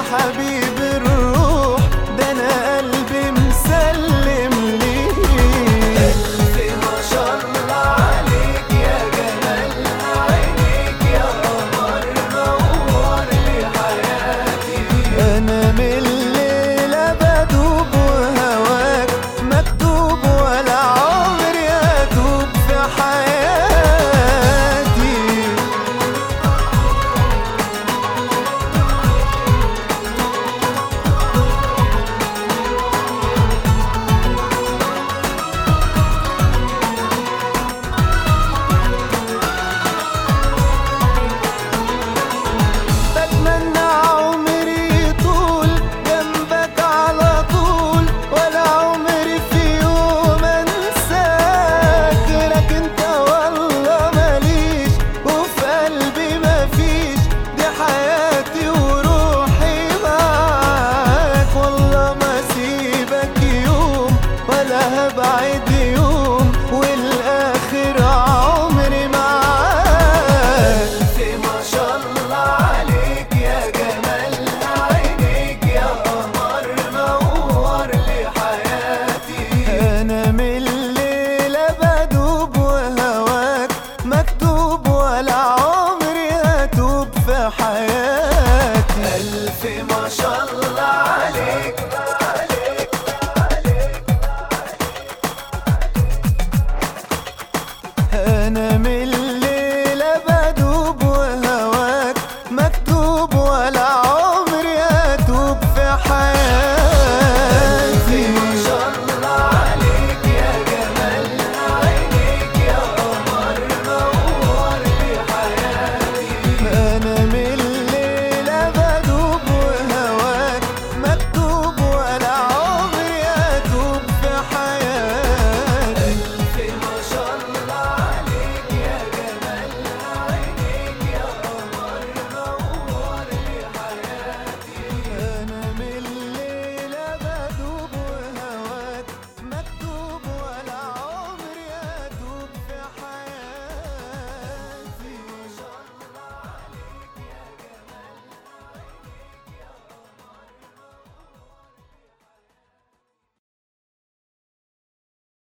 حبيب الروح ده انا قلبي مسلم ليك ألف ما شاء الله عليك يا جمال عينيك يا قمر نور لي حياتي انا من الليلة بدوب وهواك مكتوب ولا عمري ادوب في حياتي بتمنى عمري طول جنبك على طول ولا عمري في يوم انساك غيرك انت والله ماليش وفي قلبي مفيش دي حياتي وروحي معاك والله ما سيبك يوم ولا هبعد يوم والاخر عمري معاك ألف ما شاء الله عليك يا جمال عينيك يا قمر نور لي حياتي انا من الليلة بدوب وهواك مكتوب ولا عمري هتوب في حياتي ألف